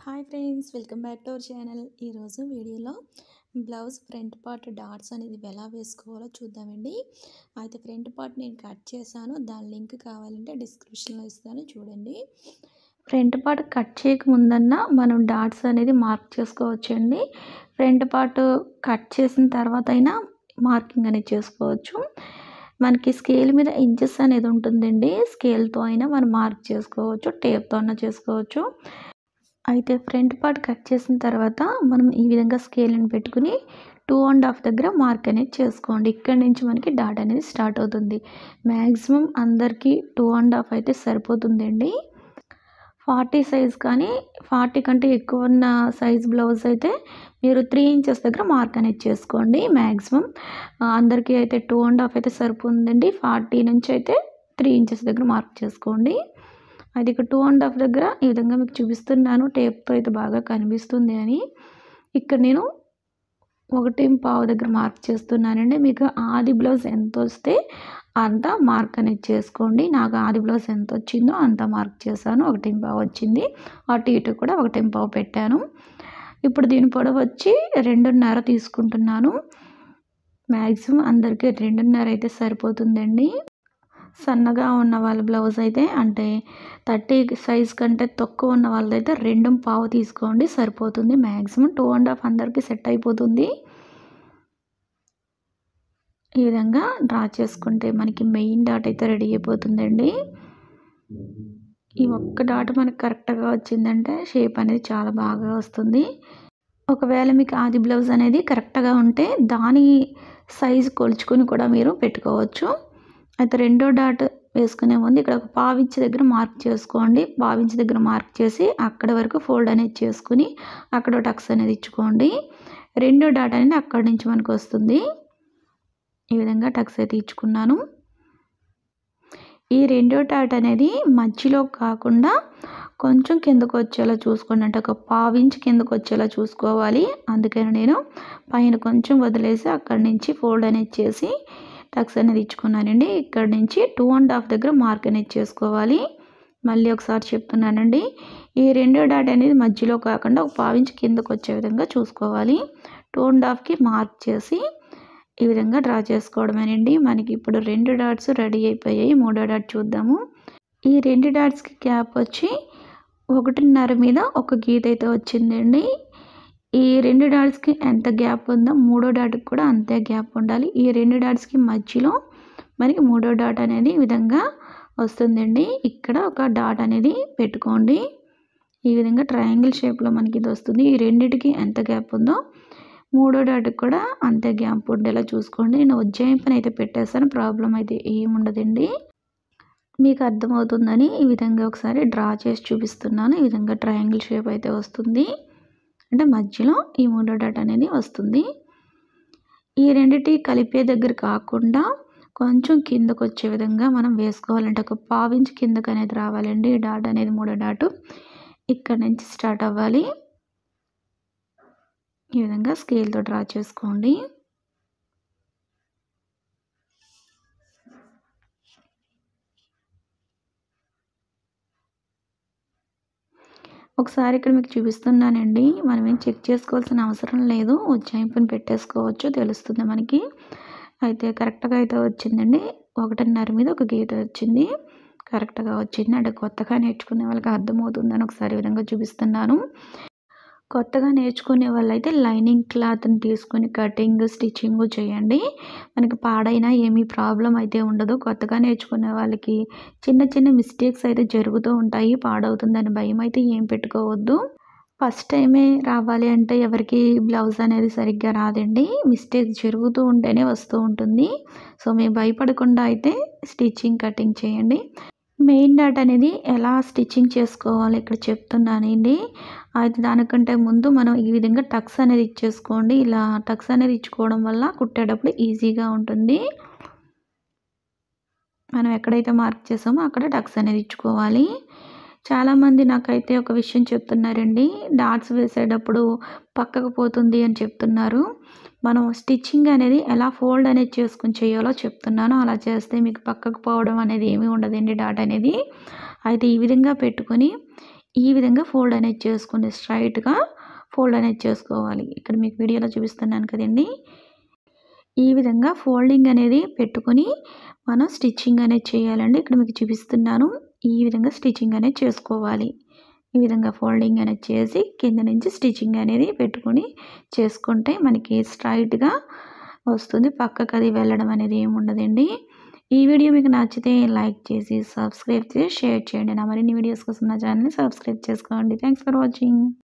hi friends welcome back to our channel ఈరోజు వీడియోలో blouse front part dots అనేది ఎలా వేసుకోవాలో చూద్దామండి అయితే ఫ్రంట్ పార్ట్ నేను కట్ చేశాను దాని లింక్ కావాలంటే డిస్క్రిప్షన్లో ఇస్తాను చూడండి ఫ్రంట్ పార్ట్ కట్ చేయకముందన్నా మనం డాట్స్ అనేది మార్క్ చేసుకోవచ్చండి ఫ్రంట్ పార్ట్ కట్ చేసిన తర్వాత అయినా మార్కింగ్ అనేది చేసుకోవచ్చు మనకి స్కేల్ మీద ఇంచెస్ అనేది ఉంటుందండి స్కేల్తో అయినా మనం మార్క్ చేసుకోవచ్చు టేప్తో అయినా చేసుకోవచ్చు అయితే ఫ్రంట్ పార్ట్ కట్ చేసిన తర్వాత మనం ఈ విధంగా స్కేల్ని పెట్టుకుని టూ అండ్ హాఫ్ దగ్గర మార్క్ అనేది చేసుకోండి ఇక్కడి నుంచి మనకి డాట్ అనేది స్టార్ట్ అవుతుంది మ్యాక్సిమం అందరికీ టూ అండ్ హాఫ్ అయితే సరిపోతుందండి ఫార్టీ సైజ్ కానీ ఫార్టీ కంటే ఎక్కువ ఉన్న సైజ్ బ్లౌజ్ అయితే మీరు త్రీ ఇంచెస్ దగ్గర మార్క్ అనేది చేసుకోండి మ్యాక్సిమం అందరికీ అయితే టూ అండ్ హాఫ్ అయితే సరిపోతుందండి ఫార్టీ నుంచి అయితే త్రీ ఇంచెస్ దగ్గర మార్క్ చేసుకోండి అది ఇక టూ అండ్ హాఫ్ దగ్గర ఈ విధంగా మీకు చూపిస్తున్నాను టేప్తో అయితే బాగా కనిపిస్తుంది అని ఇక్కడ నేను ఒకటి పావు దగ్గర మార్క్ చేస్తున్నానండి మీకు ఆది బ్లౌజ్ ఎంత వస్తే అంత మార్క్ అనేది చేసుకోండి నాకు ఆది బ్లౌజ్ ఎంత వచ్చిందో అంత మార్క్ చేశాను ఒకటి పావు వచ్చింది అటు ఇటు కూడా ఒకటి పావు పెట్టాను ఇప్పుడు దీని పొడవు వచ్చి రెండున్నర తీసుకుంటున్నాను మ్యాక్సిమం అందరికీ రెండున్నర అయితే సరిపోతుందండి సన్నగా ఉన్న వాళ్ళ బ్లౌజ్ అయితే అంటే థర్టీ సైజ్ కంటే తక్కువ ఉన్న వాళ్ళదైతే రెండు పావు తీసుకోండి సరిపోతుంది మ్యాక్సిమం టూ అండ్ హాఫ్ అందరికీ సెట్ అయిపోతుంది ఈ విధంగా డ్రా చేసుకుంటే మనకి మెయిన్ డాట్ అయితే రెడీ అయిపోతుందండి ఈ ఒక్క డాట్ మనకి కరెక్ట్గా వచ్చిందంటే షేప్ అనేది చాలా బాగా వస్తుంది ఒకవేళ మీకు ఆది బ్లౌజ్ అనేది కరెక్ట్గా ఉంటే దాని సైజు కొలుచుకొని కూడా మీరు పెట్టుకోవచ్చు అయితే రెండో డాట్ వేసుకునే ముందు ఇక్కడ ఒక పావించి దగ్గర మార్క్ చేసుకోండి పావించి దగ్గర మార్క్ చేసి అక్కడ వరకు ఫోల్డ్ అనేది చేసుకుని అక్కడ టక్స్ అనేది ఇచ్చుకోండి రెండో డాట్ అనేది అక్కడి నుంచి మనకు వస్తుంది ఈ విధంగా టక్స్ అయితే ఇచ్చుకున్నాను ఈ రెండో డాట్ అనేది మధ్యలో కాకుండా కొంచెం కిందకు వచ్చేలా చూసుకోండి అంటే ఒక పావించి కిందకు వచ్చేలా చూసుకోవాలి అందుకని నేను పైన కొంచెం వదిలేసి అక్కడి నుంచి ఫోల్డ్ అనేది చేసి టక్స్ అనేది ఇచ్చుకున్నానండి ఇక్కడ నుంచి టూ అండ్ హాఫ్ దగ్గర మార్క్ అనేది చేసుకోవాలి మళ్ళీ ఒకసారి చెప్తున్నానండి ఈ రెండో డాట్ అనేది మధ్యలో కాకుండా ఒక పావించి కిందకు వచ్చే విధంగా చూసుకోవాలి టూ అండ్ హాఫ్కి మార్క్ చేసి ఈ విధంగా డ్రా చేసుకోవడమేనండి మనకి ఇప్పుడు రెండు డాట్స్ రెడీ అయిపోయాయి మూడో డాట్ చూద్దాము ఈ రెండు డాట్స్కి గ్యాప్ వచ్చి ఒకటిన్నర మీద ఒక గీత అయితే వచ్చిందండి ఈ రెండు డాట్స్కి ఎంత గ్యాప్ ఉందో మూడో డాట్కి కూడా అంతే గ్యాప్ ఉండాలి ఈ రెండు డాట్స్కి మధ్యలో మనకి మూడో డాట్ అనేది ఈ విధంగా వస్తుందండి ఇక్కడ ఒక డాట్ అనేది పెట్టుకోండి ఈ విధంగా ట్రయాంగిల్ షేప్లో మనకి ఇది వస్తుంది ఈ రెండిటికి ఎంత గ్యాప్ ఉందో మూడో డాట్కి కూడా అంతే గ్యాప్ ఉండేలా చూసుకోండి నేను ఉజ్జాయింపుని అయితే పెట్టేస్తాను ప్రాబ్లం అయితే ఏముండదండి మీకు అర్థమవుతుందని ఈ విధంగా ఒకసారి డ్రా చేసి చూపిస్తున్నాను ఈ విధంగా ట్రయాంగిల్ షేప్ అయితే వస్తుంది అంటే మధ్యలో ఈ మూడో డాట్ అనేది వస్తుంది ఈ రెండిటి కలిపే దగ్గర కాకుండా కొంచెం కిందకు వచ్చే విధంగా మనం వేసుకోవాలంటే ఒక పావించి కిందకు అనేది రావాలండి ఈ డాట్ అనేది మూడో డాటు ఇక్కడ నుంచి స్టార్ట్ అవ్వాలి ఈ విధంగా స్కేల్తో డ్రా చేసుకోండి ఒకసారి ఇక్కడ మీకు చూపిస్తున్నానండి మనం ఏం చెక్ చేసుకోవాల్సిన అవసరం లేదు ఉజ్జాయింపుని పెట్టేసుకోవచ్చు తెలుస్తుంది మనకి అయితే కరెక్ట్గా అయితే వచ్చిందండి ఒకటిన్నర మీద ఒక గీత వచ్చింది కరెక్ట్గా వచ్చింది అంటే కొత్తగా నేర్చుకునే వాళ్ళకి అర్థమవుతుందని ఒకసారి విధంగా చూపిస్తున్నాను కొత్తగా నేర్చుకునే వాళ్ళైతే లైనింగ్ క్లాత్ని తీసుకొని కటింగ్ స్టిచ్చింగ్ చేయండి మనకి పాడైనా ఏమీ ప్రాబ్లం అయితే ఉండదు కొత్తగా నేర్చుకునే వాళ్ళకి చిన్న చిన్న మిస్టేక్స్ అయితే జరుగుతూ ఉంటాయి పాడవుతుందని భయం అయితే ఏం పెట్టుకోవద్దు ఫస్ట్ టైమే రావాలి అంటే ఎవరికి బ్లౌజ్ అనేది సరిగ్గా రాదండి మిస్టేక్ జరుగుతూ ఉంటేనే వస్తూ ఉంటుంది సో మేము భయపడకుండా అయితే స్టిచ్చింగ్ కటింగ్ చేయండి మెయిన్ డాట్ అనేది ఎలా స్టిచ్చింగ్ చేసుకోవాలి ఇక్కడ చెప్తున్నానండి అయితే దానికంటే ముందు మనం ఈ విధంగా టక్స్ అనేది ఇచ్చేసుకోండి ఇలా టక్స్ అనేది ఇచ్చుకోవడం వల్ల కుట్టేటప్పుడు ఈజీగా ఉంటుంది మనం ఎక్కడైతే మార్క్ చేసామో అక్కడ టక్స్ అనేది ఇచ్చుకోవాలి చాలామంది నాకైతే ఒక విషయం చెప్తున్నారండి డాట్స్ వేసేటప్పుడు పక్కకు పోతుంది అని చెప్తున్నారు మనం స్టిచ్చింగ్ అనేది ఎలా ఫోల్డ్ అనేది చేసుకుని చేయాలో చెప్తున్నాను అలా చేస్తే మీకు పక్కకు పోవడం అనేది ఏమీ ఉండదండి డాట్ అనేది అయితే ఈ విధంగా పెట్టుకొని ఈ విధంగా ఫోల్డ్ అనేది చేసుకుని స్ట్రైట్గా ఫోల్డ్ అనేది చేసుకోవాలి ఇక్కడ మీకు వీడియోలో చూపిస్తున్నాను కదండి ఈ విధంగా ఫోల్డింగ్ అనేది పెట్టుకొని మనం స్టిచ్చింగ్ అనేది చేయాలండి ఇక్కడ మీకు చూపిస్తున్నాను ఈ విధంగా స్టిచ్చింగ్ అనేది చేసుకోవాలి ఈ విధంగా ఫోల్డింగ్ అనేది చేసి కింద నుంచి స్టిచ్చింగ్ అనేది పెట్టుకొని చేసుకుంటే మనకి స్ట్రైట్గా వస్తుంది పక్కకు అది వెళ్ళడం అనేది ఏమి ఉండదండి ఈ వీడియో మీకు నచ్చితే లైక్ చేసి సబ్స్క్రైబ్ చేసి షేర్ చేయండి నా మరిన్ని వీడియోస్ కోసం నా ఛానల్ని సబ్స్క్రైబ్ చేసుకోండి థ్యాంక్స్ ఫర్ వాచింగ్